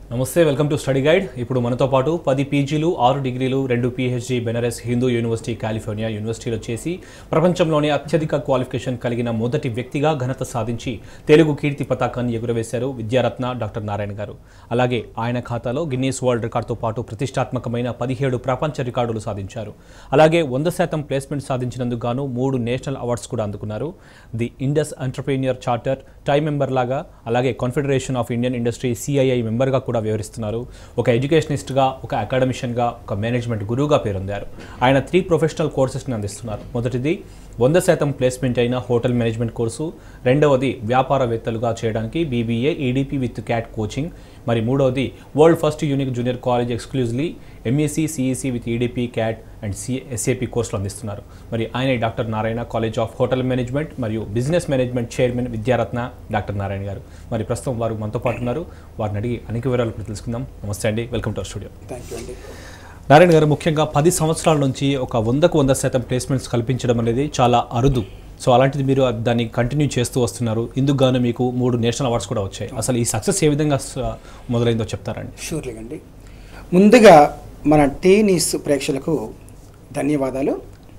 నమస్తే welcome to study guide ఇప్పుడు మనతో పాటు పది పీజీలు ఆరు డిగ్రీలు రెండు PhD Benaras Hindu university California యూనివర్సిటీలో చేసి ప్రపంచంలోనే అత్యధిక క్వాలిఫికేషన్ కలిగిన మొదటి వ్యక్తిగా ఘనత సాధించి తెలుగు కీర్తి పతాకాన్ని ఎగురవేశారు విద్యారత్న డాక్టర్ నారాయణ గారు అలాగే ఆయన ఖాతాలో గిన్నీస్ వరల్డ్ రికార్డుతో పాటు ప్రతిష్టాత్మకమైన పదిహేడు ప్రపంచ రికార్డులు సాధించారు అలాగే వంద శాతం ప్లేస్మెంట్ సాధించినందుకు గాను మూడు నేషనల్ అవార్డ్స్ కూడా అందుకున్నారు the Indus entrepreneur charter TiE member లాగా అలాగే confederation of Indian industry CII మెంబర్గా కూడా వ్యవహరిస్తున్నారు ఒక ఎడ్యుకేషనిస్ట్గా ఒక అకాడమిషియన్గా ఒక మేనేజ్మెంట్ గురువుగా పేరొందారు ఆయన త్రీ ప్రొఫెషనల్ కోర్సెస్ని అందిస్తున్నారు మొదటిది వంద శాతం ప్లేస్మెంట్ అయిన హోటల్ మేనేజ్మెంట్ కోర్సు రెండవది వ్యాపారవేత్తలుగా చేయడానికి BBA EDP with CAT coaching మరి మూడవది world first unique junior college exclusively MEC CEC with EDP CAT and C SAP కోర్సులు అందిస్తున్నారు మరి ఆయన doctor Narayana college of hotel management మరియు business management chairman Vidyaratna doctor Narayana garu మరి ప్రస్తుతం వారు మనతో పాటు ఉన్నారు వారిని అడిగి అనేక వివరాలు ఇప్పుడు తెలుసుకుందాం నమస్తే అండి welcome to our studio thank you అండి నారాయణ గారు ముఖ్యంగా పది సంవత్సరాల నుంచి ఒక వందకు వంద శాతం ప్లేస్మెంట్స్ కల్పించడం అనేది చాలా అరుదు సో అలాంటిది మీరు దాన్ని కంటిన్యూ చేస్తూ వస్తున్నారు ఇందుకు గాను మీకు మూడు నేషనల్ అవార్డ్స్ కూడా వచ్చాయి అసలు ఈ సక్సెస్ ఏ విధంగా స- మొదలైందో చెప్తారండి షూర్లీ అండి ముందుగా మన టీ న్యూస్ ప్రేక్షకులకు ధన్యవాదాలు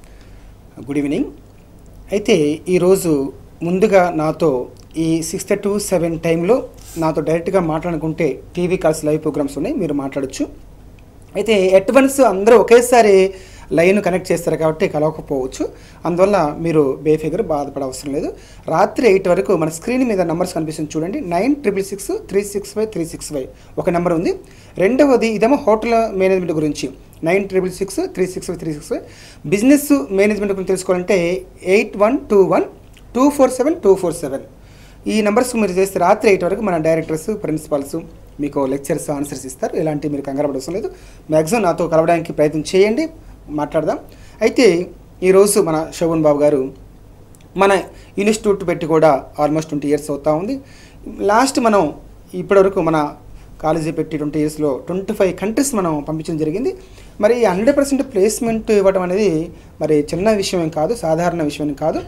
గుడ్ ఈవినింగ్ అయితే ఈరోజు ముందుగా నాతో ఈ సిక్స్త్ టు సెవెన్ టైంలో నాతో డైరెక్ట్గా మాట్లాడుకుంటే టీవీ కాల్స్ లైవ్ ప్రోగ్రామ్స్ ఉన్నాయి మీరు మాట్లాడొచ్చు అయితే ఎట్ వన్స్ అందరూ ఒకేసారి లైన్ కనెక్ట్ చేస్తారు కాబట్టి కలవకపోవచ్చు అందువల్ల మీరు బేఫిగర్ బాధపడ అవసరం లేదు రాత్రి ఎయిట్ వరకు మన స్క్రీన్ మీద నెంబర్స్ కనిపిస్తుంది చూడండి nine triple six three six five three six five ఒక నెంబర్ ఉంది రెండవది ఇదేమో హోటల్ మేనేజ్మెంట్ గురించి nine triple six three six five three six five business management గురించి తెలుసుకోవాలంటే eight one two one two four seven two four seven ఈ numbers మీరు చేస్తే రాత్రి ఎయిట్ వరకు మన డైరెక్టర్స్ ప్రిన్సిపాల్స్ మీకు లెక్చర్స్ ఆన్సర్స్ ఇస్తారు ఇలాంటి మీరు కంగారు పడే అవసరం లేదు మ్యాక్సిమం నాతో కలవడానికి ప్రయత్నం చేయండి మాట్లాడదాం అయితే ఈరోజు మన శోభన్ బాబు గారు మన ఇన్స్టిట్యూట్ పెట్టి కూడా ఆల్మోస్ట్ ట్వంటీ ఇయర్స్ అవుతా ఉంది లాస్ట్ మనం ఇప్పటివరకు మన కాలేజీ పెట్టి ట్వంటీ ఇయర్స్లో ట్వంటీ ఫైవ్ కంట్రీస్ మనం పంపించడం జరిగింది మరి హండ్రెడ్ పర్సెంట్ ప్లేస్మెంట్ ఇవ్వడం అనేది మరి చిన్న విషయం ఏం కాదు సాధారణ విషయం ఏం కాదు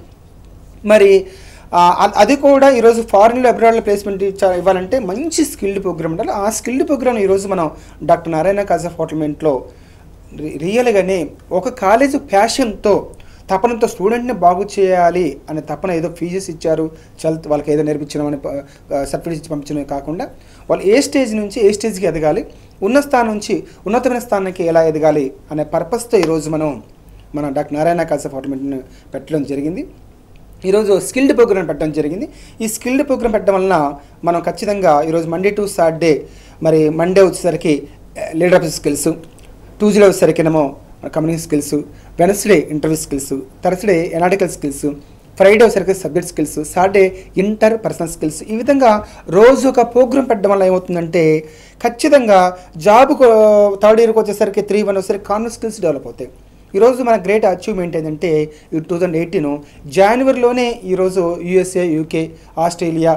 మరి ఆ, అ- అది కూడా ఈరోజు ఫారిన్లో అబ్రాడ్లో ప్లేస్మెంట్ ఇచ్చా ఇవ్వాలంటే మంచి స్కిల్డ్ ప్రోగ్రామ్ ఉండాలి ఆ స్కిల్డ్ ప్రోగ్రామ్ ఈరోజు మనం డాక్టర్ నారాయణ కాజ్ ఆఫ్ హోటల్మెంట్లో రియల్గానే ఒక కాలేజ్ ప్యాషన్తో తపనతో స్టూడెంట్ని బాగు చేయాలి అనే తపన ఏదో ఫీజెస్ ఇచ్చారు చల్ వాళ్ళకి ఏదో నేర్పించడం సర్టిఫికేట్ ఇచ్చి పంపించడమే కాకుండా వాళ్ళు ఏ స్టేజ్ నుంచి ఏ స్టేజ్కి ఎదగాలి ఉన్న స్థానం నుంచి ఉన్నతమైన స్థానానికి ఎలా ఎదగాలి అనే పర్పస్తో ఈరోజు మనం మన డాక్టర్ నారాయణ కాజ్ ఆఫ్ హోటల్మెంట్ని పెట్టడం జరిగింది ఈరోజు స్కిల్డ్ ప్రోగ్రామ్ పెట్టడం జరిగింది ఈ స్కిల్డ్ ప్రోగ్రామ్ పెట్టడం వలన మనం ఖచ్చితంగా ఈరోజు మండే టు సాటర్డే మరి మండే వచ్చేసరికి లీడర్షిప్ స్కిల్స్ ట్యూస్డే వచ్చేసరికేనేమో communication skills Wednesday interview skills Thursday analytical skills Friday వచ్చేసరికి subject skills Saturday interpersonal skills ఈ విధంగా రోజు ఒక ప్రోగ్రామ్ పెట్టడం వల్ల ఏమవుతుందంటే ఖచ్చితంగా జాబ్ థర్డ్ ఇయర్కి వచ్చేసరికి త్రీ వన్ వచ్చేసరికి కామన్ స్కిల్స్ డెవలప్ అవుతాయి ఈరోజు మన గ్రేట్ అచీవ్మెంట్ ఏంటంటే ఈ టూ థౌజండ్ ఎయిటీన్ జనవరిలోనే ఈరోజు యూఎస్ఏ యూకే ఆస్ట్రేలియా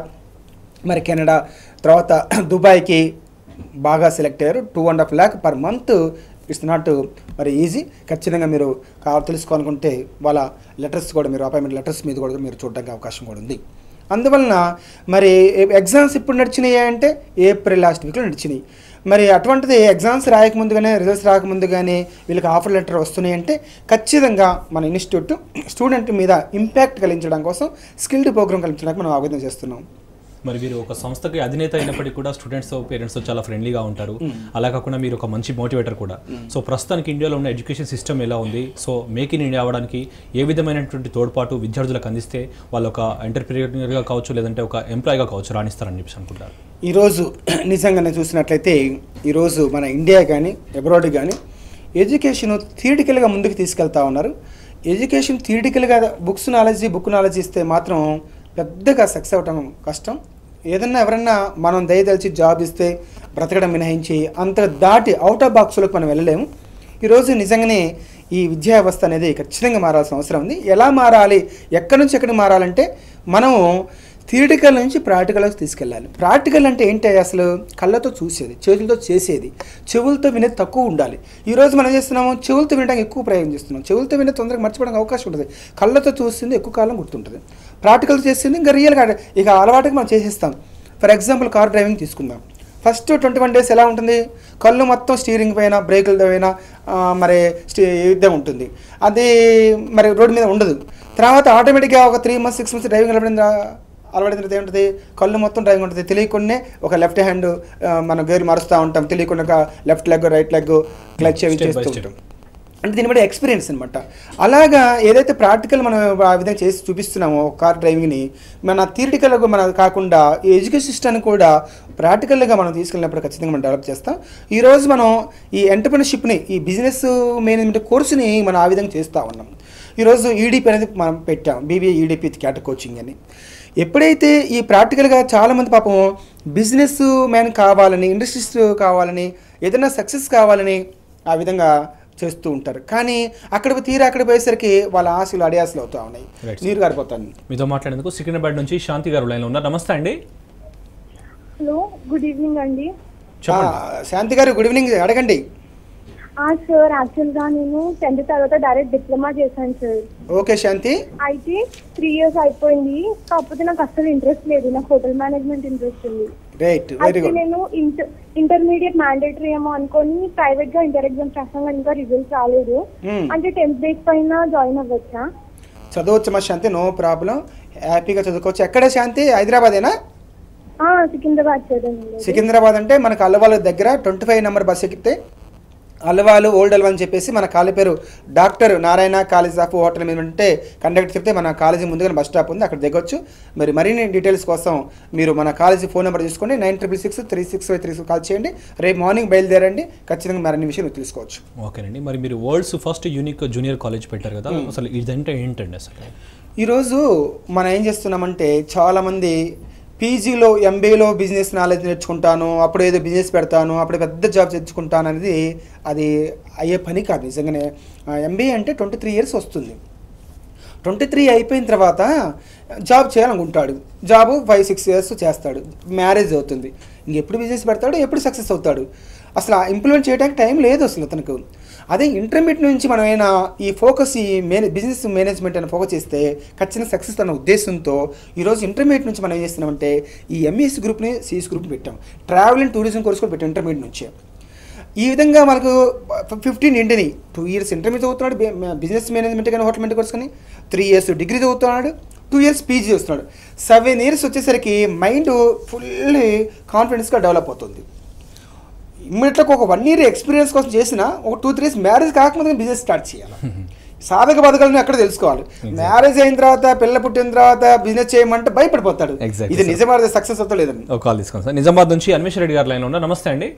మరి కెనడా తర్వాత దుబాయ్కి బాగా సెలెక్ట్ అయ్యారు two and half lakh per month it's not మరి ఈజీ ఖచ్చితంగా మీరు కావాలి తెలుసుకోవాలనుకుంటే వాళ్ళ లెటర్స్ కూడా మీరు అపాయింట్మెంట్ లెటర్స్ మీద కూడా మీరు చూడడానికి అవకాశం కూడా ఉంది అందువలన మరి ఎగ్జామ్స్ ఇప్పుడు నడిచినాయి అంటే ఏప్రిల్ లాస్ట్ వీక్లో నడిచినాయి మరి అటువంటిది ఎగ్జామ్స్ రాయకముందుగానే రిజల్ట్స్ రాకముందుగానే వీళ్ళకి ఆఫర్ లెటర్ వస్తున్నాయి అంటే ఖచ్చితంగా మన ఇన్స్టిట్యూట్ స్టూడెంట్ మీద ఇంపాక్ట్ కలిగించడం కోసం స్కిల్డ్ ప్రోగ్రామ్ కలిగించడానికి మనం ఆవేదన చేస్తున్నాం మరి మీరు ఒక సంస్థకి అధినేత అయినప్పటికీ కూడా స్టూడెంట్స్ పేరెంట్స్ చాలా ఫ్రెండ్లీగా ఉంటారు అలా కాకుండా మీరు ఒక మంచి మోటివేటర్ కూడా సో ప్రస్తుతానికి ఇండియాలో ఉన్న ఎడ్యుకేషన్ సిస్టమ్ ఎలా ఉంది సో మేక్ ఇన్ ఇండియా అవ్వడానికి ఏ విధమైనటువంటి తోడ్పాటు విద్యార్థులకు అందిస్తే వాళ్ళు ఒక ఎంటర్ప్రీనియర్గా కావచ్చు లేదంటే ఒక ఎంప్లాయీగా కావచ్చు రాణిస్తారని చెప్పేసి అనుకుంటారు ఈరోజు నిజంగా నేను చూసినట్లయితే ఈరోజు మన ఇండియా కానీ అబ్రాడ్ కానీ ఎడ్యుకేషన్ థియరిటికల్గా ముందుకు తీసుకెళ్తా ఉన్నారు ఎడ్యుకేషన్ థియరిటికల్గా బుక్స్ నాలెడ్జ్ బుక్ నాలెడ్జ్ ఇస్తే మాత్రం పెద్దగా సక్సెస్ అవ్వటం కష్టం ఏదన్నా ఎవరన్నా మనం దయదలిచి జాబ్ ఇస్తే బ్రతకడం మినహాయించి అంత దాటి అవుట్ ఆఫ్ బాక్స్లోకి మనం వెళ్ళలేము ఈరోజు నిజంగానే ఈ విద్యా వ్యవస్థ అనేది ఖచ్చితంగా మారాల్సిన అవసరం ఉంది ఎలా మారాలి ఎక్కడి నుంచి ఎక్కడికి మారాలంటే మనము థియరిటికల్ నుంచి ప్రాక్టికల్కి తీసుకెళ్ళాలి ప్రాక్టికల్ అంటే ఏంటి అసలు కళ్ళతో చూసేది చేతులతో చేసేది చెవులతో వినేది తక్కువ ఉండాలి ఈరోజు మనం ఏం చేస్తున్నాము చెవులతో వినడానికి ఎక్కువ ప్రయోగం చేస్తున్నాం చెవులతో వినే తొందరగా మర్చిపోవడానికి అవకాశం ఉంటుంది కళ్ళతో చూస్తుంది ఎక్కువ కాలం గుర్తుంటుంది ప్రాక్టికల్ చేస్తుంది ఇంకా రియల్గా ఇక అలవాటుగా మనం చేసేస్తాం ఫర్ ఎగ్జాంపుల్ కార్ డ్రైవింగ్ తీసుకుందాం ఫస్ట్ ట్వంటీ వన్ డేస్ ఎలా ఉంటుంది కళ్ళు మొత్తం స్టీరింగ్ పైన బ్రేకుల పైన ఆ, మరి స్టీ ఇదే ఉంటుంది అది మరి రోడ్డు మీద ఉండదు తర్వాత ఆటోమేటిక్గా ఒక three months six months driving అలవాడిన అలవాడిన తర్వాత ఏముంటుంది కళ్ళు మొత్తం డ్రైవింగ్ ఉంటుంది తెలియకుండానే ఒక లెఫ్ట్ హ్యాండ్ మనం గేర్ మారుస్తూ ఉంటాం తెలియకుండా left leg right leg clutch అవి Step by చేస్తూ step. ఉంటాం అంటే దీన్ని బట్టి ఎక్స్పీరియన్స్ అనమాట అలాగా ఏదైతే ప్రాక్టికల్ మనం ఆ విధంగా చేసి చూపిస్తున్నామో కార్ డ్రైవింగ్ని మన థియరిటికల్గా మన కాకుండా ఈ ఎడ్యుకేషన్ సిస్టమ్ని కూడా ప్రాక్టికల్గా మనం తీసుకెళ్ళినప్పుడు ఖచ్చితంగా మనం డెవలప్ చేస్తాం ఈరోజు మనం ఈ ఎంటర్ప్రినర్షిప్ని ఈ బిజినెస్ మేనేజ్మెంట్ కోర్సుని మనం ఆ విధంగా చేస్తూ ఉన్నాం ఈరోజు ఈడీపీ అనేది మనం పెట్టాం బీబీఏ ఈడీపీ క్యాటర్ కోచింగ్ అని ఎప్పుడైతే ఈ ప్రాక్టికల్గా చాలామంది పాపం బిజినెస్ మ్యాన్ కావాలని ఇండస్ట్రీస్ కావాలని ఏదైనా సక్సెస్ కావాలని ఆ విధంగా చేస్తూ ఉంటారు కానీ అక్కడ తీరా అక్కడ పోయేసరికి వాళ్ళ ఆశలు అడియాసలు అవుతా ఉన్నాయి Right. నీరు గారిపోతాను మీతో మాట్లాడేందుకు సికింద్రాబాద్ నుంచి శాంతి గారు లైన్లో ఉన్నారు నమస్తే అండి హలో గుడ్ ఈవినింగ్ అండి చెప్పండి ఆ, శాంతి గారు గుడ్ ఈవినింగ్ అడగండి ఆ సార్ యాక్చువల్గా నేను టెన్త్ తర్వాత డైరెక్ట్ డిప్లొమా చేశాను సార్ ఓకే శాంతి అయితే త్రీ ఇయర్స్ అయిపోయింది కాకపోతే నాకు అసలు ఇంట్రెస్ట్ లేదు నాకు హోటల్ మేనేజ్మెంట్ ఇంట్రెస్ట్ ఉంది రైట్ వెరీ అయితే గుడ్ నేను ఇంటర్ ఇంటర్మీడియట్ మ్యాండేటరీ ఏమో అనుకొని ప్రైవేట్ గా ఇంటర్ ఎగ్జామ్స్ రాసాం కానీ ఇంకా రిజల్ట్స్ రాలేదు Hmm. అంటే టెన్త్ బేస్ పైన జాయిన్ అవ్వచ్చా చదవచ్చు మా శాంతి నో ప్రాబ్లం హ్యాపీగా చదువుకోవచ్చు ఎక్కడ శాంతి హైదరాబాదేనా ఆ, సికింద్రాబాద్ చదివాను సికింద్రాబాద్ అంటే మనకు అల్లవాళ్ళ దగ్గర ట్వంటీ ఫైవ్ నెంబర్ బస్ ఎక్కితే అల్లవాలు ఓల్డ్ అల్వా అని చెప్పేసి మన కాలేజ్ పేరు doctor Narayana college of hotel మీద ఉంటే కండక్టర్ చెప్తే మన కాలేజీ ముందుగా బస్ స్టాప్ ఉంది అక్కడ దిగొచ్చు మరి మరిన్ని డీటెయిల్స్ కోసం మీరు మన కాలేజీ ఫోన్ నెంబర్ తీసుకోండి nine triple six three six five three six call చేయండి రేపు మార్నింగ్ బయలుదేరండి ఖచ్చితంగా మరిన్ని విషయాలు తెలుసుకోవచ్చు ఓకేనండి మరి మీరు world's first unique junior college పెట్టారు కదా అసలు ఇదంటే ఏంటండి అసలు ఈరోజు మనం ఏం చేస్తున్నామంటే చాలామంది పీజీలో ఎంబీఏలో బిజినెస్ నాలెడ్జ్ నేర్చుకుంటాను అప్పుడు ఏదో బిజినెస్ పెడతాను అప్పుడు పెద్ద జాబ్ తెచ్చుకుంటాను అనేది అది అయ్యే పని కాదు నిజంగానే ఎంబీఏ అంటే ట్వంటీ త్రీ ఇయర్స్ వస్తుంది ట్వంటీ త్రీ అయిపోయిన తర్వాత జాబ్ చేయాలనుకుంటాడు జాబ్ ఫైవ్ సిక్స్ ఇయర్స్ చేస్తాడు మ్యారేజ్ అవుతుంది ఇంకెప్పుడు బిజినెస్ పెడతాడు ఎప్పుడు సక్సెస్ అవుతాడు అసలు ఇంప్లిమెంట్ చేయడానికి టైం లేదు అసలు అతనికి అదే ఇంటర్మీడియట్ నుంచి మనం ఏమైనా ఈ ఫోకస్ ఈ మేనే బిజినెస్ మేనేజ్మెంట్ అని ఫోకస్ చేస్తే ఖచ్చితంగా సక్సెస్ అన్న ఉద్దేశంతో ఈరోజు ఇంటర్మీడియట్ నుంచి మనం ఏం చేస్తున్నామంటే ఈ ఎంఈఎస్ గ్రూప్ని సిఎస్ గ్రూప్ని పెట్టాం ట్రావెల్ అండ్ టూరిజం కోర్స్ కూడా పెట్టాం ఇంటర్మీడియట్ నుంచి ఈ విధంగా మనకు ఫిఫ్టీన్ ఏంటిని టూ ఇయర్స్ ఇంటర్మీడియట్ చదువుతున్నాడు బి- బిజినెస్ మేనేజ్మెంట్ కానీ హోటల్ మేనేజ్మెంట్ కోర్స్ కానీ త్రీ ఇయర్స్ డిగ్రీ చదువుతున్నాడు టూ ఇయర్స్ పీజీ చేస్తున్నాడు సెవెన్ ఇయర్స్ వచ్చేసరికి మైండ్ ఫుల్ కాన్ఫిడెన్స్గా డెవలప్ అవుతుంది ఇమ్మీడియట్గా ఒక వన్ ఇయర్ ఎక్స్పీరియన్స్ కోసం చేసిన ఒక టూ త్రీ ఇయర్స్ మ్యారేజ్ కాకముందు బిజినెస్ స్టార్ట్ చేయాలి సాధక బాధకాలను ఎక్కడ తెలుసుకోవాలి మ్యారేజ్ అయిన తర్వాత పిల్ల పుట్టిన తర్వాత బిజినెస్ చేయమంటే భయపడిపోతాడు Exactly, ఇది sir. నిజమైన సక్సెస్ అవుతా లేదండి ఒక కాల్ తీసుకోండి సార్ నిజామాబాద్ నుంచి అన్వేష్ రెడ్డి గారు లైన్లో ఉన్నారు నమస్తే అండి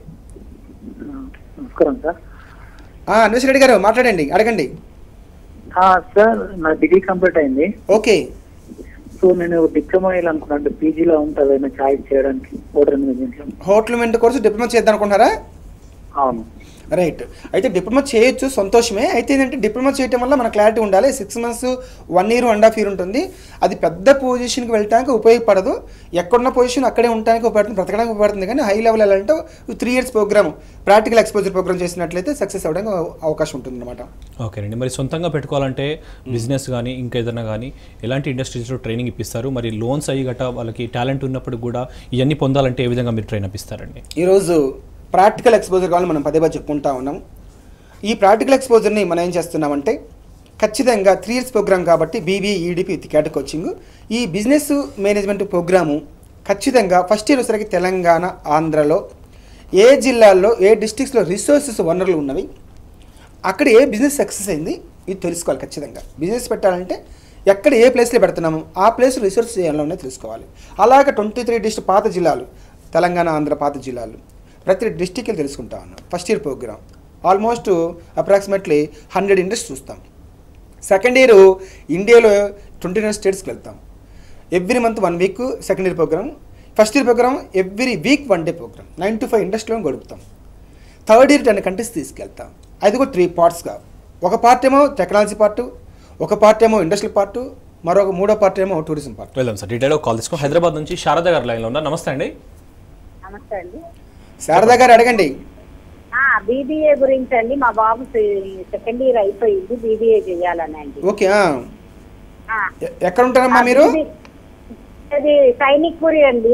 నమస్కారం సార్ ఆ, అన్వేష్ రెడ్డి గారు మాట్లాడండి అడగండి ఆ, సార్ నా డిగ్రీ కంప్లీట్ అయింది ఓకే సో నేను డిప్లొమా వేయాలనుకున్నాను పీజీలో ఉంటుంది ఏమైనా చాయిస్ చేయడానికి హోటల్ మేనేజ్మెంట్లో హోటల్ మేనేజ్మెంట్ కోర్సు డిప్లొమా చేద్దాం అనుకుంటున్నారా అవును రైట్ అయితే డిప్లొమా చేయొచ్చు సంతోషమే అయితే ఏంటంటే డిప్లొమా చేయటం వల్ల మన క్లారిటీ ఉండాలి six months one year one half year ఉంటుంది అది పెద్ద పొజిషన్కి వెళ్ళడానికి ఉపయోగపడదు ఎక్కడున్న పొజిషన్ అక్కడే ఉండడానికి ఉపయోగపడుతుంది బ్రతకడానికి ఉపయోగపడుతుంది కానీ హై లెవెల్ వెళ్ళాలంటే three years program practical exposure program చేసినట్లయితే సక్సెస్ అవ్వడానికి అవకాశం ఉంటుంది అనమాట ఓకేనండి మరి సొంతంగా పెట్టుకోవాలంటే బిజినెస్ కానీ ఇంకేదైనా కానీ ఎలాంటి ఇండస్ట్రీస్లో ట్రైనింగ్ ఇప్పిస్తారు మరి లోన్స్ అయ్యి గట్రా వాళ్ళకి టాలెంట్ ఉన్నప్పుడు కూడా ఇవన్నీ పొందాలంటే ఏ విధంగా మీరు ట్రైన్ ఇప్పిస్తారండి ఈరోజు ప్రాక్టికల్ ఎక్స్పోజర్ కావాలని మనం పదే పదే చెప్పుకుంటా ఉన్నాం ఈ ప్రాక్టికల్ ఎక్స్పోజర్ని మనం ఏం చేస్తున్నామంటే ఖచ్చితంగా త్రీ ఇయర్స్ ప్రోగ్రామ్ కాబట్టి బీబీఏ ఈడీపీ విత్ క్యాటర్ కోచింగ్ ఈ బిజినెస్ మేనేజ్మెంట్ ప్రోగ్రాము ఖచ్చితంగా ఫస్ట్ ఇయర్ వచ్చేసరికి తెలంగాణ ఆంధ్రలో ఏ జిల్లాల్లో ఏ డిస్ట్రిక్ట్స్లో రిసోర్సెస్ వనరులు ఉన్నవి అక్కడ ఏ బిజినెస్ సక్సెస్ అయింది ఇది తెలుసుకోవాలి ఖచ్చితంగా బిజినెస్ పెట్టాలంటే ఎక్కడ ఏ ప్లేస్లో పెడుతున్నాము ఆ ప్లేస్ రిసోర్స్ ఏమైనా ఉన్నాయో తెలుసుకోవాలి అలాగే ట్వంటీ త్రీ డిస్ట్రిక్ట్ పాత జిల్లాలు తెలంగాణ ఆంధ్ర పాత జిల్లాలు ప్రతి డిస్టిక్కి తెలుసుకుంటా ఉన్నాం first year program almost approximately hundred industries చూస్తాం సెకండ్ ఇయర్ ఇండియాలో ట్వంటీ నైన్ స్టేట్స్కి వెళ్తాం every month one week second year program first year program every week one day program nine to five ఇండస్ట్రీలో గడుపుతాం థర్డ్ ఇయర్ టెన్ కంట్రీస్ తీసుకెళ్తాం అది కూడా three పార్ట్స్గా ఒక పార్ట్ ఏమో టెక్నాలజీ పార్ట్ ఒక పార్ట్ ఏమో ఇండస్ట్రియల్ పార్ట్ మరొక మూడో పార్ట్ ఏమో టూరిజం పార్ట్ వెళ్దాం సార్ డీటెయిల్ కాల్ తీసుకో హైదరాబాద్ నుంచి శారద గారు లైన్లో ఉన్నారు నమస్తే అండి నమస్తే అండి శారదా గారు అడగండి బీబీఏ గురించి అండి మా బాబు సెకండ్ ఇయర్ అయిపోయింది బీబీఏ చేయాలని అండి ఓకే ఆ. ఆ, ఎ- ఎక్కడ ఉంటారమ్మా మీరు ఇది- అది సైనిక్ పురి అండి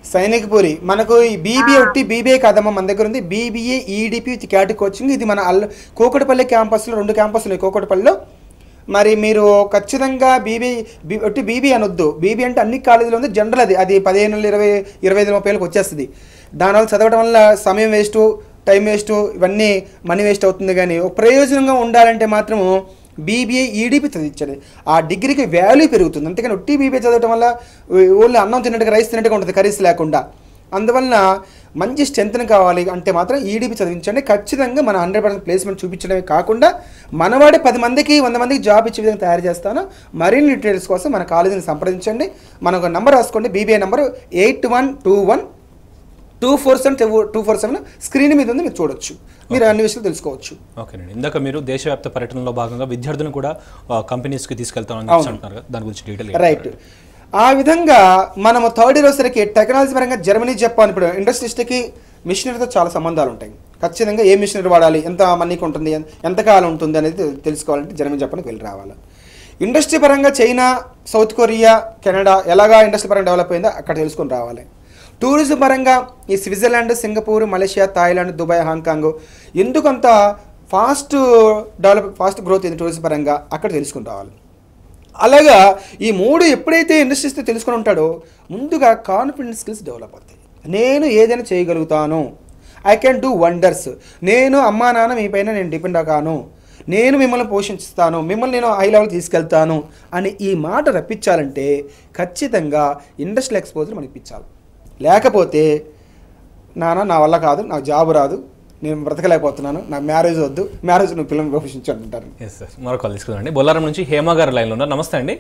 సైనికపురి మనకు ఈ బీబీఏ ఒకటి బీబీఏ కాదమ్మా మన దగ్గర ఉంది BBA EDP with CAT coaching ఇది మన అల్ కోకటపల్లి క్యాంపస్లో రెండు క్యాంపస్లు ఉన్నాయి కోకటపల్లిలో మరి మీరు ఖచ్చితంగా బీబీ బీ ఒట్టి బీబీ అనొద్దు బీబీ అంటే అన్ని కాలేజీలో ఉంది జనరల్ అది అది పదిహేను నెలలు ఇరవై ఇరవై ఐదు ముప్పై ఏళ్ళకి వచ్చేస్తుంది దానివల్ల చదవడం వల్ల సమయం వేస్ట్ టైం వేస్ట్ ఇవన్నీ మనీ వేస్ట్ అవుతుంది కానీ ఒక ప్రయోజనంగా ఉండాలంటే మాత్రము బీబీఏ ఈడీపీ చదివించండి ఆ డిగ్రీకి వాల్యూ పెరుగుతుంది అంతేకాని ఒట్టి బీబీఏ చదవడం వల్ల ఓన్లీ అన్నం తిన్నట్టుగా రైస్ తిన్నట్టుగా ఉంటుంది కర్రీస్ లేకుండా అందువలన మంచి స్ట్రెంత్ని కావాలి అంటే మాత్రం ఈడీపీ చదివించండి ఖచ్చితంగా మన హండ్రెడ్ పర్సెంట్ ప్లేస్మెంట్ చూపించడమే కాకుండా మనవాడే పది మందికి వంద మందికి జాబ్ ఇచ్చే విధంగా తయారు చేస్తాను మరిన్ని డీటెయిల్స్ కోసం మన కాలేజీని సంప్రదించండి మనకు నంబర్ రాసుకోండి BBI number eight one two one two four seven two four seven screen మీద ఉంది మీరు చూడొచ్చు మీరు అన్ని విషయాలు తెలుసుకోవచ్చు ఓకేనండి ఇందాక మీరు దేశవ్యాప్త పర్యటనలో భాగంగా విద్యార్థులను కూడా ఆ, కంపెనీస్కి తీసుకెళ్తామని చెప్పేసి అంటున్నారు కదా దాని గురించి డీటెయిల్ రైట్ ఆ విధంగా మనము థర్డ్ ఇయర్ వచ్చేసరికి టెక్నాలజీ పరంగా జర్మనీ జపాన్ ఇప్పుడు ఇండస్ట్రీస్ట్కి మిషనరీతో చాలా సంబంధాలు ఉంటాయి ఖచ్చితంగా ఏ మిషనరీ వాడాలి ఎంత మనీకి ఉంటుంది ఎన్- ఎంత కాలం ఉంటుంది అనేది తె- తెలుసుకోవాలంటే జర్మనీ జపాన్కి వెళ్ళి రావాలి ఇండస్ట్రీ పరంగా చైనా సౌత్ కొరియా కెనడా ఎలాగా ఇండస్ట్రీ పరంగా డెవలప్ అయిందో అక్కడ తెలుసుకొని రావాలి టూరిజం పరంగా ఈ Switzerland Singapore Malaysia Thailand Dubai Hong Kong ఎందుకంత ఫాస్ట్ డెవలప్ ఫాస్ట్ గ్రోత్ అయింది టూరిజం పరంగా అక్కడ తెలుసుకుని రావాలి అలాగా ఈ మూడు ఎప్పుడైతే ఇండస్ట్రీస్తో తెలుసుకొని ఉంటాడో ముందుగా కాన్ఫిడెన్స్ స్కిల్స్ డెవలప్ అవుతాయి నేను ఏదైనా చేయగలుగుతాను ఐ కెన్ డూ వండర్స్ నేను అమ్మా నాన్న మీ పైన నేను డిపెండ్ కాను నేను మిమ్మల్ని పోషిస్తాను మిమ్మల్ని నేను హై లెవెల్ తీసుకెళ్తాను అని ఈ మాట రప్పించాలంటే ఖచ్చితంగా ఇండస్ట్రియల్ ఎక్స్పోజర్ మనకి ఇప్పించాలి లేకపోతే నాన్న నా వల్ల కాదు నాకు జాబ్ రాదు నేను బ్రతకలేకపోతున్నాను నా మ్యారేజ్ వద్దు మ్యారేజ్ నువ్వు పిల్లల్ని పోషించు అంటారు ఎస్ సార్ మరో కాల్ తీసుకుందండి బొల్లారం నుంచి హేమ గారు లైన్లో ఉన్నారు నమస్తే అండి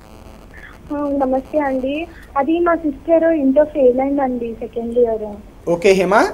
ఆ, నమస్తే అండి అది మా సిస్టర్ ఇంటర్ ఫెయిల్ అయిందండి సెకండ్ ఇయర్ ఓకే హేమా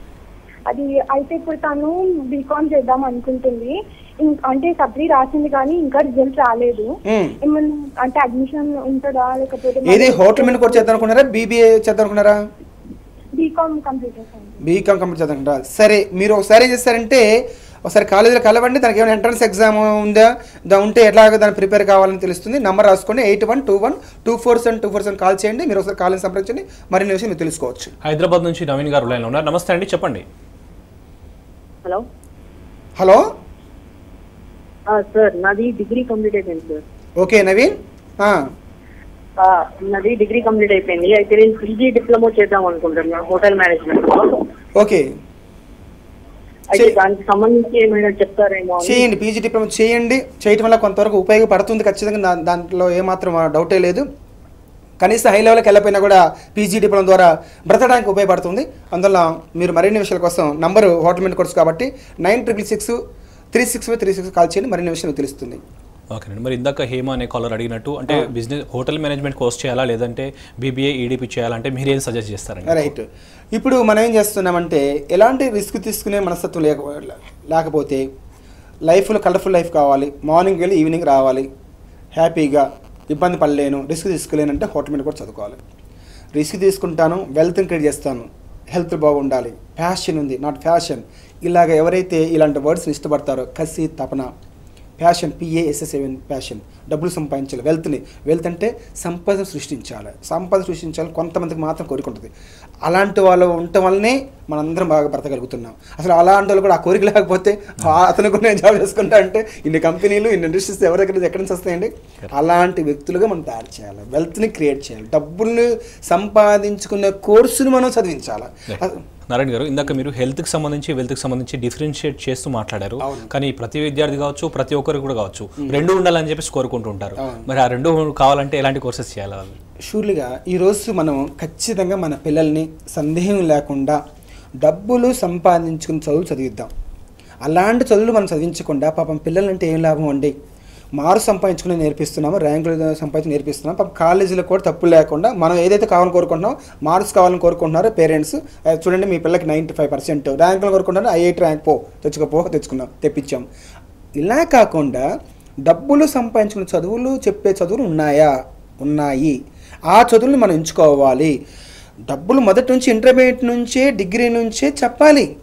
అది అయితే ఇప్పుడు తను బీకామ్ చేద్దాం అనుకుంటుంది ఇం- అంటే సప్లీ రాసింది కానీ ఇంకా రిజల్ట్ రాలేదు మ్మ్. ఏమన్నా అంటే అడ్మిషన్ ఉంటుందా లేకపోతే ఏది హోటల్ మీద కూడా చేద్దాం అనుకున్నారా బీబీఏ చేద్దాం అనుకున్నారా బీకామ్ కంప్యూటర్స్ అండి బీకామ్ కంప్లీట్ చేద్దాం అనుకున్నారా సరే మీరు ఒకసారి ఏం చేస్తారంటే ఒకసారి కాలేజీలో కలవండి దానికి ఏమైనా ఎంట్రన్స్ ఎగ్జామ్ ఉందా దా ఉంటే ఎట్లాగ దాన్ని ప్రిపేర్ కావాలని తెలుస్తుంది నంబర్ రాసుకోండి eight one two one two four seven two four seven call చేయండి మీరు ఒకసారి కాలేజ్ సంప్రదించండి మరిన్ని విషయం మీరు తెలుసుకోవచ్చు హైదరాబాద్ నుంచి నవీన్ గారు లైన్లో ఉన్నారు నమస్తే అండి చెప్పండి హలో హలో సార్ నాది డిగ్రీ కంప్లీట్ అయిపోయింది సార్ ఓకే నవీన్ ఆ, ఆ, నాది డిగ్రీ కంప్లీట్ అయిపోయింది అయితే నేను పీజీ డిప్లొమా చేద్దాం అనుకుంటున్నాను హోటల్ మేనేజ్మెంట్ ఓకే అయితే చే- దానికి సంబంధించి ఏమైనా చెప్తారేమో అని. చేయండి పీజీ డిప్లొమా చేయండి చేయటం వల్ల కొంతవరకు ఉపయోగపడుతుంది ఖచ్చితంగా దా- దాంట్లో ఏమాత్రం డౌటే లేదు కనీసం హై లెవెల్కి వెళ్ళకపోయినా కూడా పీజీ డిప్లొమా ద్వారా బ్రతకడానికి ఉపయోగపడుతుంది అందువల్ల మీరు మరిన్ని విషయాల కోసం నంబరు హోటల్ మీద కోర్స్ కాబట్టి nine triple six three six three six call చేయండి మరిన్ని విషయాలు తెలుస్తుంది ఓకేనండి మరి ఇందాక హేమ అనే కాలర్ అడిగినట్టు అంటే బిజినెస్ హోటల్ మేనేజ్మెంట్ కోర్స్ చేయాలా లేదంటే బీబీఏ ఈడీపీ చేయాలంటే మీరు ఏం సజెస్ట్ చేస్తారండి రైట్ ఇప్పుడు మనం ఏం చేస్తున్నామంటే ఎలాంటి రిస్క్ తీసుకునే మనస్తత్వం లేక లేకపోతే లైఫ్లో కలర్ఫుల్ లైఫ్ కావాలి మార్నింగ్ వెళ్ళి ఈవినింగ్ రావాలి హ్యాపీగా ఇబ్బంది పడలేను రిస్క్ తీసుకోలేను అంటే హోటల్ మీద కూడా చదువుకోవాలి రిస్క్ తీసుకుంటాను వెల్త్ని క్రియేట్ చేస్తాను హెల్త్ బాగుండాలి ఫ్యాషన్ ఉంది నాట్ ఫ్యాషన్ ఇలాగ ఎవరైతే ఇలాంటి వర్డ్స్ని ఇష్టపడతారో కసి తపన ప్యాషన్ పిఏఎస్ఎస్ఏఎన్ ప్యాషన్ డబ్బులు సంపాదించాలి వెల్త్ని వెల్త్ అంటే సంపద సృష్టించాలి సంపద సృష్టించాలి కొంతమందికి మాత్రం కోరిక ఉంటుంది అలాంటి వాళ్ళు ఉండటం వల్లనే మనందరం బాగా బ్రతకగలుగుతున్నాం అసలు అలాంటి వాళ్ళు కూడా ఆ కోరిక లేకపోతే ఆ అతను కూడా నేను జాబ్ చేసుకుంటా అంటే ఇన్ని కంపెనీలు ఇన్ని ఇండస్ట్రీస్ ఎవరెక్కడ ఎక్కడి నుంచి వస్తాయండి అలాంటి వ్యక్తులుగా మనం తయారు చేయాలి వెల్త్ని క్రియేట్ చేయాలి డబ్బుల్ని సంపాదించుకునే కోర్సును మనం చదివించాలి అస- నారాయణ గారు ఇందాక మీరు హెల్త్కి సంబంధించి వెల్త్కి సంబంధించి డిఫరెన్షియేట్ చేస్తూ మాట్లాడారు కానీ ప్రతి విద్యార్థి కావచ్చు ప్రతి ఒక్కరు కూడా కావచ్చు రెండు ఉండాలని చెప్పేసి కోరుకుంటూ ఉంటారు మరి ఆ రెండు కావాలంటే ఎలాంటి కోర్సెస్ చేయాలి వాళ్ళు షూర్లీగా ఈరోజు మనం ఖచ్చితంగా మన పిల్లల్ని సందేహం లేకుండా డబ్బులు సంపాదించుకుని చదువులు చదివిద్దాం అలాంటి చదువులు మనం చదివించకుండా పాపం పిల్లలంటే ఏం లాభం అండి మార్క్స్ సంపాదించుకుని నేర్పిస్తున్నాము ర్యాంకులు సంపాదించి నేర్పిస్తున్నాం పాపం కాలేజీలో కూడా తప్పు లేకుండా మనం ఏదైతే కావాలని కోరుకుంటున్నామో మార్క్స్ కావాలని కోరుకుంటున్నారో పేరెంట్స్ చూడండి మీ పిల్లకి నైంటీ ఫైవ్ పర్సెంట్ ర్యాంకులు కోరుకుంటున్నారో ఐఐటి ర్యాంక్ పో తెచ్చుకోపో తెచ్చుకున్నాం తెప్పించాం ఇలా కాకుండా డబ్బులు సంపాదించుకునే చదువులు చెప్పే చదువులు ఉన్నాయా ఉన్నాయి ఆ చదువులు మనం ఎంచుకోవాలి డబ్బులు మొదటి నుంచి ఇంటర్మీడియట్ నుంచే డిగ్రీ నుంచే చెప్పాలి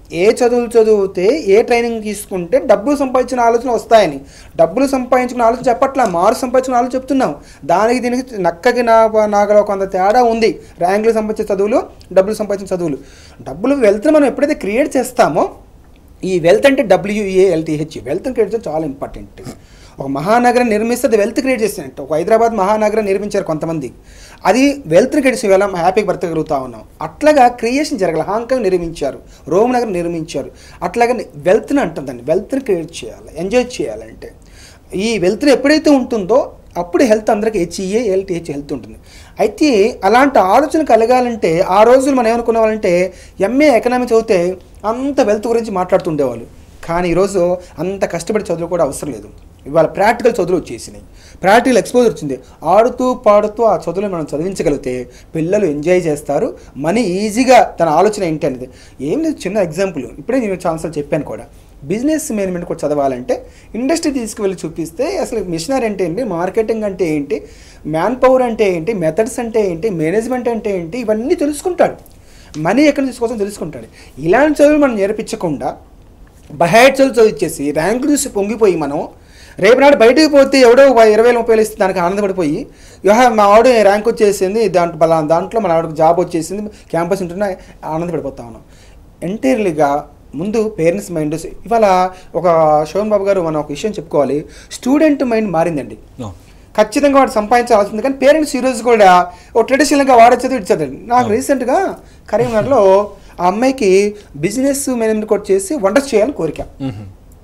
ఏ చదువులు చదివితే ఏ ట్రైనింగ్ తీసుకుంటే డబ్బులు సంపాదించిన ఆలోచన వస్తాయని డబ్బులు సంపాదించుకున్న ఆలోచన చెప్పట్లా మారు సంపాదించిన ఆలోచన చెప్తున్నాం దానికి దీనికి నక్కకి నా నాగలో కొంత తేడా ఉంది ర్యాంకులు సంపాదించే చదువులు డబ్బులు సంపాదించిన చదువులు డబ్బులు వెల్త్ మనం ఎప్పుడైతే క్రియేట్ చేస్తామో ఈ వెల్త్ అంటే డబ్ల్యూఏఎల్టీహెచ్ వెల్త్ క్రియేట్ చేయడం చాలా ఇంపార్టెంట్ ఒక మహానగరం నిర్మిస్తే అది వెల్త్ క్రియేట్ చేసినట్టు ఒక హైదరాబాద్ మహానగరం నిర్మించారు కొంతమంది అది వెల్త్ క్రియేట్ చేసి వేళ హ్యాపీగా బ్రతకగలుగుతా ఉన్నాం అట్లాగా క్రియేషన్ జరగాలి హాంకాంగ్ నిర్మించారు రోమ్ నగరం నిర్మించారు అట్లాగా వెల్త్ని అంటుందండి వెల్త్ని క్రియేట్ చేయాలి ఎంజాయ్ చేయాలంటే ఈ వెల్త్ ఎప్పుడైతే ఉంటుందో అప్పుడు హెల్త్ అందరికి హెచ్ఈఏ ఎల్టీహెచ్ హెల్త్ ఉంటుంది అయితే అలాంటి ఆలోచన కలగాలంటే ఆ రోజులు మనం ఏమనుకునేవాళ్ళంటే ఎంఏ ఎకనామిక్స్ చదివితే అంత వెల్త్ గురించి మాట్లాడుతుండేవాళ్ళు కానీ ఈరోజు అంత కష్టపడి చదువు కూడా అవసరం లేదు ఇవాళ ప్రాక్టికల్ చదువులు వచ్చేసినాయి ప్రాక్టికల్ ఎక్స్పోజర్ వచ్చింది ఆడుతూ పాడుతూ ఆ చదువులు మనం చదివించగలిగితే పిల్లలు ఎంజాయ్ చేస్తారు మనీ ఈజీగా తన ఆలోచన ఏంటి అనేది ఏం లేదు చిన్న ఎగ్జాంపుల్ ఇప్పుడే నేను ఛాన్సల్ చెప్పాను కూడా బిజినెస్ మేనేజ్మెంట్ కూడా చదవాలంటే ఇండస్ట్రీ తీసుకువెళ్ళి చూపిస్తే అసలు మిషనరీ అంటే ఏంటి మార్కెటింగ్ అంటే ఏంటి మ్యాన్ పవర్ అంటే ఏంటి మెథడ్స్ అంటే ఏంటి మేనేజ్మెంట్ అంటే ఏంటి ఇవన్నీ తెలుసుకుంటాడు మనీ ఎక్కడ తీసుకోవాల్సిన తెలుసుకుంటాడు ఇలాంటి చదువులు మనం నేర్పించకుండా బహైట్ చదువు చదివిచ్చేసి ర్యాంకులు చూసి పొంగిపోయి మనం రేపు నాడు బయటకు పోతే ఎవడో ఒక ఇరవై వేల ముప్పై వేలు ఇస్తే దానికి ఆనందపడిపోయి యోహా మా ఆవిడ ర్యాంక్ వచ్చేసింది దాంట్లో బలా దాంట్లో మన ఆవిడకి జాబ్ వచ్చేసింది క్యాంపస్ ఉంటున్నా ఆనందపడిపోతా ఉన్నాం ఎంటైర్లీగా ముందు పేరెంట్స్ మైండ్ ఇవాళ ఒక శోభన్ బాబు గారు మనం ఒక విషయం చెప్పుకోవాలి స్టూడెంట్ మైండ్ మారిందండి అవును. ఖచ్చితంగా వాడు సంపాదించాల్సింది కానీ పేరెంట్స్ ఈరోజు కూడా ఓ ట్రెడిషనల్గా వాడొచ్చేది ఇచ్చేది నాకు రీసెంట్గా కరీంనగర్లో ఆ అమ్మాయికి బిజినెస్ మేనేజ్మెంట్ కోర్స్ చేసి వంట చేయాలని కోరిక మ్మ్.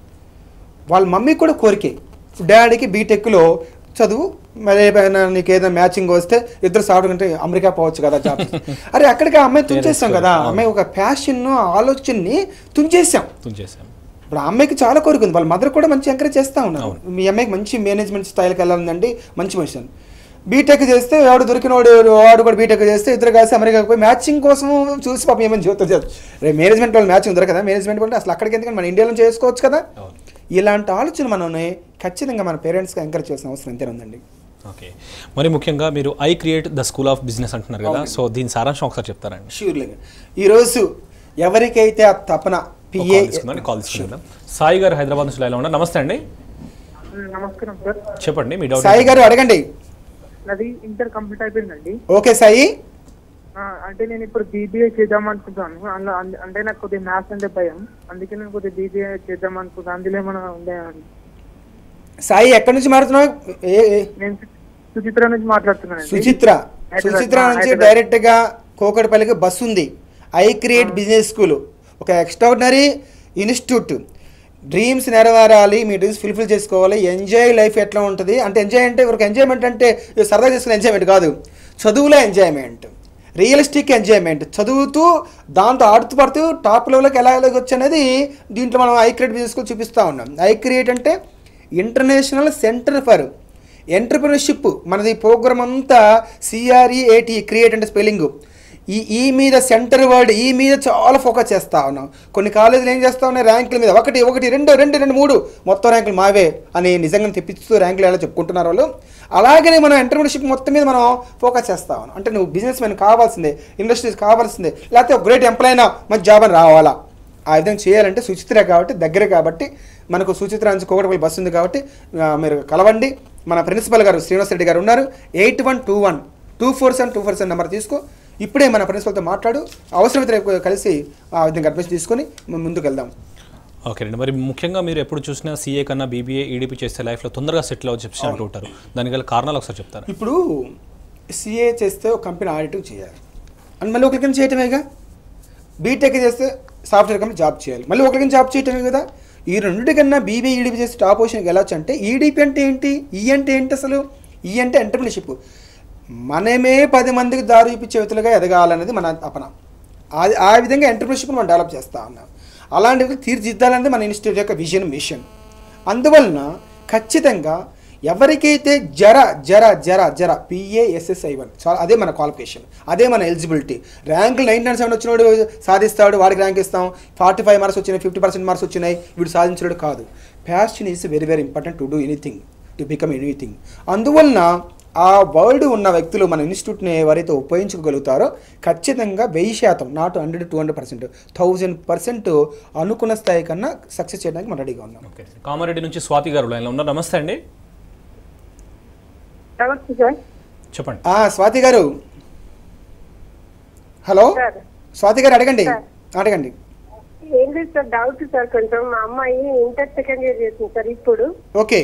వాళ్ళ మమ్మీకి కూడా కోరికే డాడీకి బీటెక్లో చదువు మరి ఏమైనా నీకు ఏదైనా మ్యాచింగ్ వస్తే ఇద్దరు సాఫ్ట్ కంటే అమెరికా పోవచ్చు కదా జాబ్ అరే అక్కడికి ఆ అమ్మాయి తుంచేసాం కదా ఆ అమ్మాయి ఒక ప్యాషన్ ఆలోచనని తుంచేసాం తుంచేసాం ఇప్పుడు ఆ అమ్మాయికి చాలా కోరిక ఉంది వాళ్ళ మదర్ కూడా మంచి ఎంకరేజ్ చేస్తూ ఉన్నారు మీ అమ్మాయికి మంచి మేనేజ్మెంట్ స్టైల్కి వెళ్ళాలండి మంచి మనిషి అని బీటెక్ చేస్తే వాడు దొరికిన వాడు వాడు కూడా బీటెక్ చేస్తే ఇద్దరు కలిసి అమెరికాకి పోయి మ్యాచింగ్ కోసం చూసి పాపం ఏమైనా జీవితం చేస్తారు రేపు మేనేజ్మెంట్ వాళ్ళు మ్యాచింగ్ దొరకదా మేనేజ్మెంట్ అంటే అసలు అక్కడికి ఎందుకంటే మన ఇండియాలో చేసుకోవచ్చు కదా అవును. ఇలాంటి ఆలోచన మనం ఖచ్చితంగా మన పేరెంట్స్కి ఎంకరేజ్ చేసిన అవసరం ఎంతే ఉందండి ఓకే మరి ముఖ్యంగా మీరు I create the school of business అంటున్నారు కదా సో దీని సారాంశం ఒకసారి చెప్తారండి షూర్లీగా ఈరోజు ఎవరికైతే ఆ తపన పిఏ కాల్ తీసుకుందాం కాల్ తీసుకుందాం సాయి గారు హైదరాబాద్ నుంచి లైన్లో ఉన్నారు నమస్తే అండి నమస్కారం సార్ చెప్పండి మీ డౌట్ సాయి గారు అడగండి నాది ఇంటర్ కంప్లీట్ అయిపోయిందండి ఓకే సాయి ఆ, అంటే నేను ఇప్పుడు బీబీఏ చేద్దాం అనుకుంటాను అందులో అంద- అంటే నాకు కొద్దిగా మ్యాథ్స్ అంటే భయం అందుకే నేను కొద్దిగా బీబీఏ చేద్దాం అనుకుంటాను అందులో ఏమైనా ఉన్నాయండి సాయి ఎక్కడి నుంచి మారుతున్నావు ఏ ఏ- నేను సు- సుచిత్ర నుంచి మాట్లాడుతున్నాను సుచిత్ర సుచిత్ర నుంచి డైరెక్ట్ గా కోకటపల్లికి బస్సు ఉంది ఐ క్రియేట్ బిజినెస్ స్కూల్ ఒక ఎక్స్ట్రాడినరీ ఇన్స్టిట్యూట్ డ్రీమ్స్ నెరవేరాలి మీ డ్రీమ్స్ ఫుల్ఫిల్ చేసుకోవాలి ఎంజాయ్ లైఫ్ ఎట్లా ఉంటుంది అంటే ఎంజాయ్ అంటే ఒక ఎంజాయ్మెంట్ అంటే ఇది సరదా చేసుకునే ఎంజాయ్మెంట్ కాదు చదువులో ఎంజాయ్మెంట్ రియలిస్టిక్ ఎంజాయ్మెంట్ చదువుతూ దాంతో ఆడుతూ పడుతూ టాప్ లెవెల్కి ఎలా ఎలాగొచ్చు అనేది దీంట్లో మనం ఐ క్రియేట్ బిజినెస్ స్కూల్ చూపిస్తూ ఉన్నాం ఐ క్రియేట్ అంటే ఇంటర్నేషనల్ సెంటర్ ఫర్ ఎంటర్ప్రినర్షిప్ మనది ప్రోగ్రామ్ అంతా సిఆర్ఈఏటి క్రియేట్ అంటే స్పెల్లింగ్ ఈ ఈ మీద సెంటర్ వర్డ్ ఈ మీద చాలా ఫోకస్ చేస్తా ఉన్నాం కొన్ని కాలేజీలు ఏం చేస్తా ఉన్నాయి ర్యాంకుల మీద ఒకటి ఒకటి రెండు రెండు రెండు మూడు మొత్తం ర్యాంకులు మావే అని నిజంగా తెప్పిస్తూ ర్యాంకులు ఎలా చెప్పుకుంటున్నారు వాళ్ళు అలాగనే మనం ఎంటర్ప్రినర్షిప్ మొత్తం మీద మనం ఫోకస్ చేస్తా ఉన్నాం అంటే నువ్వు బిజినెస్ మ్యాన్ కావాల్సిందే ఇండస్ట్రీస్ కావాల్సిందే లేకపోతే ఒక గ్రేట్ ఎంప్లాయ్ అయినా మంచి జాబ్ అని రావాలా ఆ విధంగా చేయాలంటే సుచిత్ర కాబట్టి దగ్గర కాబట్టి మనకు సుచిత్ర నుంచి కోకటపల్లి బస్సు ఉంది కాబట్టి ఆ, మీరు కలవండి మన ప్రిన్సిపల్ గారు శ్రీనివాస్ రెడ్డి గారు ఉన్నారు eight one two one two four seven two four seven number తీసుకో ఇప్పుడే మన ప్రిన్సిపల్తో మాట్లాడు అవసరమైతే రేపు కలిసి ఆ విధంగా అడ్మిషన్ తీసుకొని మనం ముందుకు వెళ్దాం ఓకే అండి మరి ముఖ్యంగా మీరు ఎప్పుడు చూసినా సీఏ కన్నా బీబీఏ ఈడీపీ చేస్తే లైఫ్లో తొందరగా సెటిల్ అవ్వ చెప్పి అంటూ ఉంటారు దానికి గల కారణాలు ఒకసారి చెప్తారా ఇప్పుడు సిఏ చేస్తే ఒక కంపెనీ ఆడిటింగ్ చేయాలి అని మళ్ళీ ఒకరికి చేయటమేగా బీటెక్ చేస్తే సాఫ్ట్వేర్ కంపెనీ జాబ్ చేయాలి మళ్ళీ ఒకరికి జాబ్ చేయటమే కదా ఈ రెండింటి కన్నా బీబీ ఈడీపీ చేసి టాప్ పొజిషన్కి వెళ్ళొచ్చు అంటే ఈడీపీ అంటే ఏంటి ఈ అంటే ఏంటి అసలు ఈ అంటే ఎంటర్ప్రినర్షిప్ మనమే పది మందికి దారి చూపించే వ్యక్తులుగా ఎదగాలనేది మన తపన అది ఆ విధంగా ఎంటర్ప్రినర్షిప్ మనం డెవలప్ చేస్తా ఉన్నాం అలాంటివి తీర్చిదిద్దాలనేది మన ఇన్స్టిట్యూట్ యొక్క విజన్ మిషన్ అందువలన ఖచ్చితంగా ఎవరికైతే జర జర జర జర పిఏఎస్ఎస్ఐ వన్ చాలా అదే మన క్వాలిఫికేషన్ అదే మన ఎలిజిబిలిటీ ర్యాంకులు నైన్ నైన్ సెవెన్ వచ్చినోడు సాధిస్తాడు వాడికి ర్యాంక్ ఇస్తాం ఫార్టీ ఫైవ్ మార్క్స్ వచ్చినాయి ఫిఫ్టీ పర్సెంట్ మార్క్స్ వచ్చినాయి వీడు సాధించడు కాదు passion is very very important to do anything to become anything అందువలన ఆ వర్డ్ ఉన్న వ్యక్తులు మన ఇన్స్టిట్యూట్ని ఎవరైతే ఉపయోగించుకోగలుగుతారో ఖచ్చితంగా వెయ్యి శాతం not hundred two hundred percent thousand percent అనుకున్న స్థాయి కన్నా సక్సెస్ చేయడానికి మనం రెడీగా ఉన్నాం ఓకే కామారెడ్డి నుంచి స్వాతి గారు లైన్లో ఉన్నారు నమస్తే అండి నమస్తే సార్ చెప్పండి ఆ, స్వాతి గారు హలో సార్ స్వాతి గారు అడగండి అడగండి ఏం లేదు సార్ డౌట్ సార్ కొంచెం మా అమ్మాయి ఇంటర్ సెకండ్ ఇయర్ చేసింది సార్ ఇప్పుడు ఓకే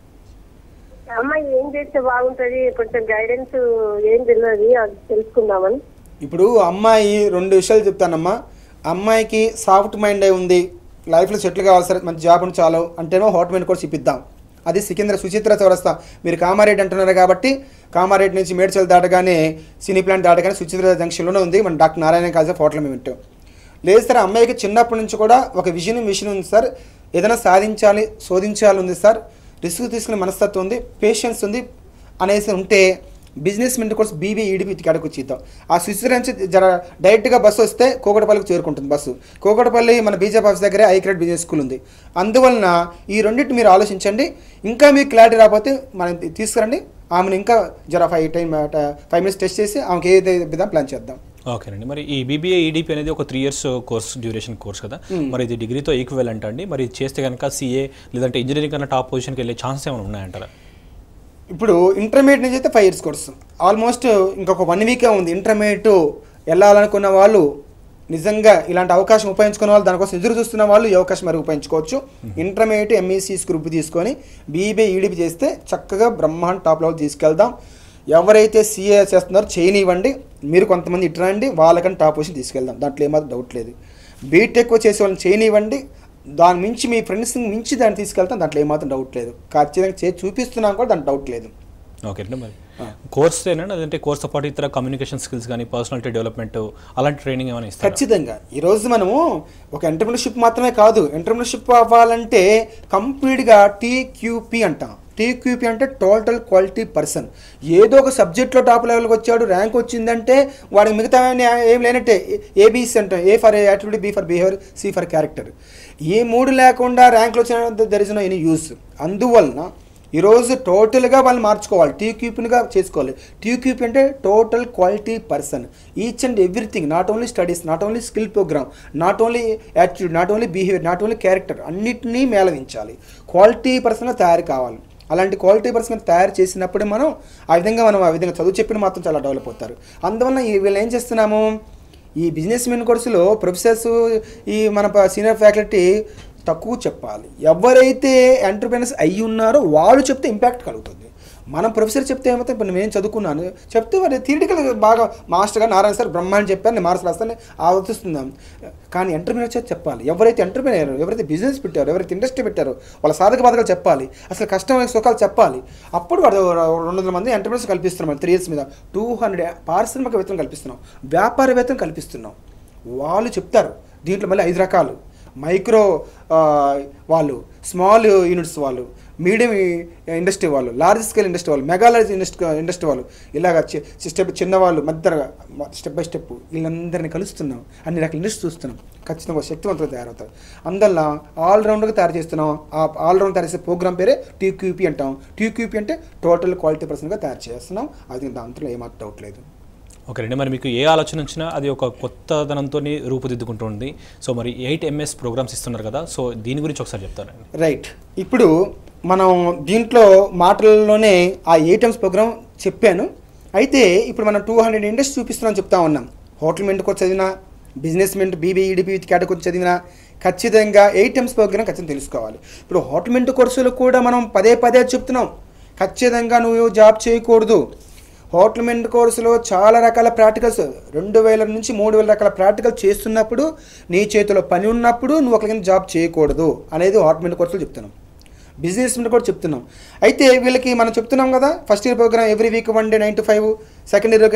అమ్మాయి ఏం చేస్తే బాగుంటది కొంచెం గైడెన్స్ ఏం తెలియదు అది తెలుసుకుందామని ఇప్పుడు అమ్మాయి రెండు విషయాలు చెప్తానమ్మా అమ్మాయికి సాఫ్ట్ మైండ్ అయి ఉంది లైఫ్లో సెటిల్ కావాలి సరే మంచి జాబ్ ఉంటే చాలు అంటేనో హోట్ మైండ్ కోర్స్ ఇప్పిద్దాం అది సికింద్ర సుచిత్ర చౌరస్తా మీరు కామారెడ్డి అంటున్నారు కాబట్టి కామారెడ్డి నుంచి మేడ్చల్ దాటగానే సినీ ప్లాంట్ దాటగానే సుచిత్ర జంక్షన్లోనే ఉంది మన డాక్టర్ నారాయణ కాలేజ్ హోటల్ మేము వింటాం లేదు సార్ అమ్మాయికి చిన్నప్పటి నుంచి కూడా ఒక విజన్ విషయం ఉంది సార్ ఏదైనా సాధించాలి శోధించాలి ఉంది సార్ రిస్క్ తీసుకునే మనస్తత్వం ఉంది పేషెన్స్ ఉంది అనేసి ఉంటే బిజినెస్ మెంట్ కోర్స్ బీబీ ఈడిపి కాడకు వచ్చిద్దాం ఆ స్విచ్ నుంచి జర డైరెక్ట్గా బస్సు వస్తే కోకటపల్లికి చేరుకుంటుంది బస్సు కోకటపల్లి మన బీజేపీ ఆఫీస్ దగ్గరే ఐక్రెడ్ బిజినెస్ స్కూల్ ఉంది అందువలన ఈ రెండింటి మీరు ఆలోచించండి ఇంకా మీకు క్లారిటీ రాకపోతే మనం తీ- తీసుకురండి ఆమెను ఇంకా జర five time five minutes test చేసి ఆమెకి ఏదైతే విధానం ప్లాన్ చేద్దాం ఓకేనండి మరి ఈ బీబీఏ ఈడీపీ అనేది ఒక three years course duration course కదా మరి ఇది డిగ్రీతో ఈక్వెలెంట్ అండి మరి ఇది చేస్తే కనుక సీఏ లేదంటే ఇంజనీరింగ్ కన్నా టాప్ పొజిషన్కి వెళ్ళే ఛాన్స్ ఏమైనా ఉన్నాయంటారా ఇప్పుడు ఇంటర్మీడియట్ నుంచి అయితే ఫైవ్ ఇయర్స్ కోర్స్ ఆల్మోస్ట్ ఇంకొక వన్ వీకే ఉంది ఇంటర్మీడియట్ వెళ్ళాలనుకున్న వాళ్ళు నిజంగా ఇలాంటి అవకాశం ఉపయోగించుకున్న వాళ్ళు దానికోసం ఎదురు చూస్తున్న వాళ్ళు ఈ అవకాశం మరి ఉపయోగించుకోవచ్చు ఇంటర్మీడియట్ ఎంఈసీ గ్రూప్ తీసుకొని బీబీ ఈడీపీ చేస్తే చక్కగా బ్రహ్మాండ టాప్ లెవెల్ తీసుకెళ్దాం ఎవరైతే సీఏ చేస్తున్నారో చేయనివ్వండి మీరు కొంతమంది ఇటు రండి వాళ్ళకని టాప్ పొజిషన్ తీసుకెళ్దాం దాంట్లో ఏమాత్రం డౌట్ లేదు బీటెక్ చేసే వాళ్ళని చేయనివ్వండి దాని మించి మీ ఫ్రెండ్స్ని మించి దాన్ని తీసుకెళ్తాం దాంట్లో ఏమాత్రం డౌట్ లేదు ఖచ్చితంగా చేసి చూపిస్తున్నాం కూడా దాంట్లో డౌట్ లేదు ఓకే అండి మరి కోర్స్ ఏనండి అదంటే కోర్స్తో పాటు ఇతర కమ్యూనికేషన్ స్కిల్స్ కానీ పర్సనాలిటీ డెవలప్మెంట్ అలాంటి ట్రైనింగ్ ఏమైనా ఇస్తారు ఖచ్చితంగా ఈరోజు మనము ఒక ఎంటర్ప్రినర్షిప్ మాత్రమే కాదు ఎంటర్ప్రినర్షిప్ అవ్వాలంటే కంప్లీట్గా టీక్యూపీ అంటాం టీక్యూపీ అంటే టోటల్ క్వాలిటీ పర్సన్ ఏదో ఒక సబ్జెక్ట్లో టాప్ లెవెల్కి వచ్చాడు ర్యాంక్ వచ్చిందంటే వాడికి మిగతా ఏం లేనట్టే ఏబీసీ అంటాం A for attitude B for behaviour C for character ఈ మూడు లేకుండా ర్యాంక్లో వచ్చిన there is no any use అందువలన ఈరోజు టోటల్గా వాళ్ళు మార్చుకోవాలి టీక్యూపీనిగా చేసుకోవాలి టీక్యూపీ అంటే total quality person each and everything not only studies not only skill program not only attitude not only behaviour not only character అన్నిటినీ మేళవించాలి క్వాలిటీ పర్సన్గా తయారు కావాలి అలాంటి క్వాలిటీ పర్సన్ తయారు చేసినప్పుడే మనం ఆ విధంగా మనం ఆ విధంగా చదువు చెప్పిన మాత్రం చాలా డెవలప్ అవుతారు అందువల్ల ఈ వీళ్ళు ఏం చేస్తున్నాము ఈ బిజినెస్ మెన్ కోర్సులో ప్రొఫెసర్స్ ఈ మన సీనియర్ ఫ్యాకల్టీ తక్కువ చెప్పాలి ఎవరైతే ఎంటర్ప్రైనర్స్ అయ్యి ఉన్నారో వాళ్ళు చెప్తే ఇంపాక్ట్ కలుగుతుంది మనం ప్రొఫెసర్ చెప్తే ఏమైతే ఇప్పుడు నేను చదువుకున్నాను చెప్తే మరి థియరిటికల్ బాగా మాస్టర్గా నారాయణ సార్ బ్రహ్మాండ చెప్పారు నేను మార్క్స్ రాస్తాను ఆలోచిస్తున్నాం కానీ ఎంటర్ప్రినర్ చేతి చెప్పాలి ఎవరైతే ఎంటర్ప్రినర్ ఎవరైతే బిజినెస్ పెట్టారో ఎవరైతే ఇండస్ట్రీ పెట్టారో వాళ్ళ సాధక బాధకాలు చెప్పాలి అసలు కష్టమైన సుఖాలు చెప్పాలి అప్పుడు వాడు రెండు వందల మంది ఎంటర్ప్రినర్స్ కల్పిస్తున్నాం త్రీ ఇయర్స్ మీద టూ హండ్రెడ్ పారిశ్రామిక వేతనం కల్పిస్తున్నాం వ్యాపార వేతనం కల్పిస్తున్నాం వాళ్ళు చెప్తారు దీంట్లో మళ్ళీ ఐదు రకాలు మైక్రో ఆ, వాళ్ళు స్మాల్ యూనిట్స్ వాళ్ళు మీడియం ఇండస్ట్రీ వాళ్ళు లార్జ్ స్కేల్ ఇండస్ట్రీ వాళ్ళు మెగా లార్జ్ ఇండస్ట్రీ ఇండస్ట్రీ వాళ్ళు ఇలాగ చి- స్టెప్ చిన్నవాళ్ళు మధ్య స్టెప్ బై స్టెప్ వీళ్ళందరినీ కలుస్తున్నాం అన్ని రకాల ఇండస్ట్రీ చూస్తున్నాం ఖచ్చితంగా ఒక శక్తివంతులు తయారవుతారు అందువల్ల ఆల్రౌండర్గా తయారు చేస్తున్నాం ఆ ఆల్రౌండ్ తయారు చేసే ప్రోగ్రామ్ పేరే టీక్యూపీ అంటాం టీక్యూపీ అంటే టోటల్ క్వాలిటీ పర్సన్గా తయారు చేస్తున్నాం అది దాంట్లో ఏమాత్రం డౌట్ లేదు ఓకే అండి మరి మీకు ఏ ఆలోచన వచ్చినా అది ఒక కొత్తదనంతో రూపుదిద్దుకుంటుంది సో మరి ఎయిట్ ఎంఎస్ ప్రోగ్రామ్స్ ఇస్తున్నారు కదా సో దీని గురించి ఒకసారి చెప్తారండి రైట్ ఇప్పుడు మనం దీంట్లో మాటల్లోనే ఆ ఏటీఎంస్ ప్రోగ్రామ్ చెప్పాను అయితే ఇప్పుడు మనం టూ హండ్రెడ్ ఇండస్ట్రీ చూపిస్తున్నాం చెప్తా ఉన్నాం హోటల్ మెంట్ కోర్స్ చదివినా బిజినెస్ మెంట్ బీబీఈడిపి కేటగిరీ చదివినా ఖచ్చితంగా ఏటీఎంస్ ప్రోగ్రామ్ ఖచ్చితంగా తెలుసుకోవాలి ఇప్పుడు హోటల్ మెంట్ కోర్సులు కూడా మనం పదే పదే చెప్తున్నాం ఖచ్చితంగా నువ్వు జాబ్ చేయకూడదు హోటల్ మెంట్ కోర్సులో చాలా రకాల ప్రాక్టికల్స్ రెండు వేల నుంచి మూడు వేల రకాల ప్రాక్టికల్ చేస్తున్నప్పుడు నీ చేతిలో పని ఉన్నప్పుడు నువ్వు ఒకరికి జాబ్ చేయకూడదు అనేది హోటల్ మెంట్ కోర్సులో చెప్తున్నాం బిజినెస్ మెంట్ కూడా చెప్తున్నాం అయితే వీళ్ళకి మనం చెప్తున్నాం కదా first year program every week one day nine to five second year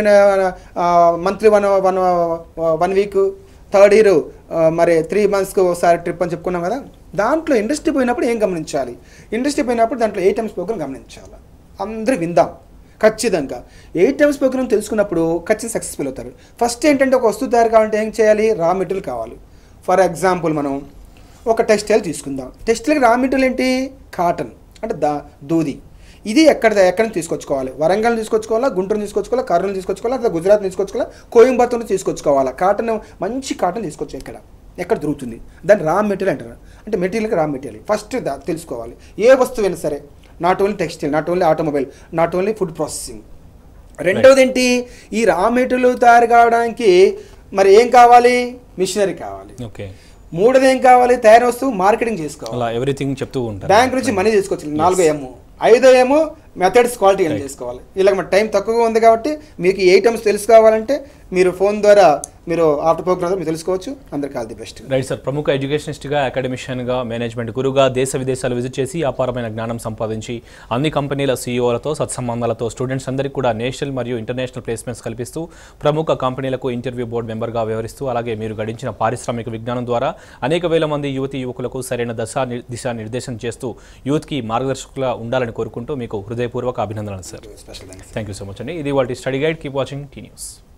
monthly one one one week third year మరి త్రీ మంత్స్కి ఒకసారి ట్రిప్ అని చెప్పుకున్నాం కదా దాంట్లో ఇండస్ట్రీ పోయినప్పుడు ఏం గమనించాలి ఇండస్ట్రీ పోయినప్పుడు దాంట్లో ఎయిట్ టైమ్స్ ప్రోగ్రామ్ గమనించాలి అందరూ విందాం ఖచ్చితంగా ఎయిట్ టైమ్స్ ప్రోగ్రామ్ తెలుసుకున్నప్పుడు ఖచ్చితంగా సక్సెస్ఫుల్ అవుతారు ఫస్ట్ ఏంటంటే ఒక వస్తువు తయారు కావాలంటే ఏం చేయాలి రా మెటీరియల్ కావాలి ఫర్ ఎగ్జాంపుల్ మనం ఒక టెక్స్టైల్ తీసుకుందాం టెక్స్టైల్కి రా మెటీరియల్ ఏంటి కాటన్ అంటే దా దూది ఇది ఎక్కడ ఎక్కడ నుంచి తీసుకొచ్చుకోవాలి వరంగల్ తీసుకొచ్చుకోవాలా గుంటూరు తీసుకొచ్చుకోవాలా కర్నూలు తీసుకొచ్చుకోవాలా లేదా గుజరాత్ తీసుకొచ్చుకోవాలా కోయంబత్తూరు తీసుకొచ్చుకోవాలా కాటన్ మంచి కాటన్ తీసుకొచ్చు ఇక్కడ ఎక్కడ దొరుకుతుంది దాన్ని రా మెటీరియల్ అంటారు అంటే మెటీరియల్కి రా మెటీరియల్ ఫస్ట్ దా తెలుసుకోవాలి ఏ వస్తువైనా సరే not only textile not only automobile not only food processing రెండవది ఏంటి ఈ రా మెటీరియల్ తయారు కావడానికి మరి ఏం కావాలి మిషనరీ కావాలి ఓకే మూడోది ఏం కావాలి తయారు వస్తువు మార్కెటింగ్ చేసుకోవాలి అలా ఎవ్రీథింగ్ చెప్తూ ఉంటారు బ్యాంక్ నుంచి మనీ తీసుకోవచ్చు నాలుగో ఏమో ఐదో ఏమో మెథడ్స్ క్వాలిటీ అని చేసుకోవాలి ఇలా మన టైం తక్కువగా ఉంది కాబట్టి మీకు ఏ ఐటమ్స్ తెలుసుకోవాలంటే మీరు ఫోన్ ద్వారా మీరు ఆఫ్టర్ ప్రోగ్రామ్ ద్వారా మీరు తెలుసుకోవచ్చు అందరికి all the best right sir ప్రముఖ ఎడ్యుకేషనిస్ట్గా అకాడమిషియన్గా మేనేజ్మెంట్ గురుగా దేశ విదేశాలు విజిట్ చేసి అపారమైన జ్ఞానం సంపాదించి అన్ని కంపెనీల సీఈఓలతో సత్సంబంధాలతో స్టూడెంట్స్ అందరికీ కూడా నేషనల్ మరియు ఇంటర్నేషనల్ ప్లేస్మెంట్స్ కల్పిస్తూ ప్రముఖ కంపెనీలకు ఇంటర్వ్యూ బోర్డు మెంబర్గా వ్యవహరిస్తూ అలాగే మీరు గడించిన పారిశ్రామిక విజ్ఞానం ద్వారా అనేక వేల మంది యువతి యువకులకు సరైన దశ దిశ నిర్దేశం చేస్తూ యూత్కి మార్గదర్శకులుగా ఉండాలని కోరుకుంటూ మీకు హృదయపూర్వక అభినందనలు sir special thanks thank you so much అండి ఇది వాటి study guide keep watching T news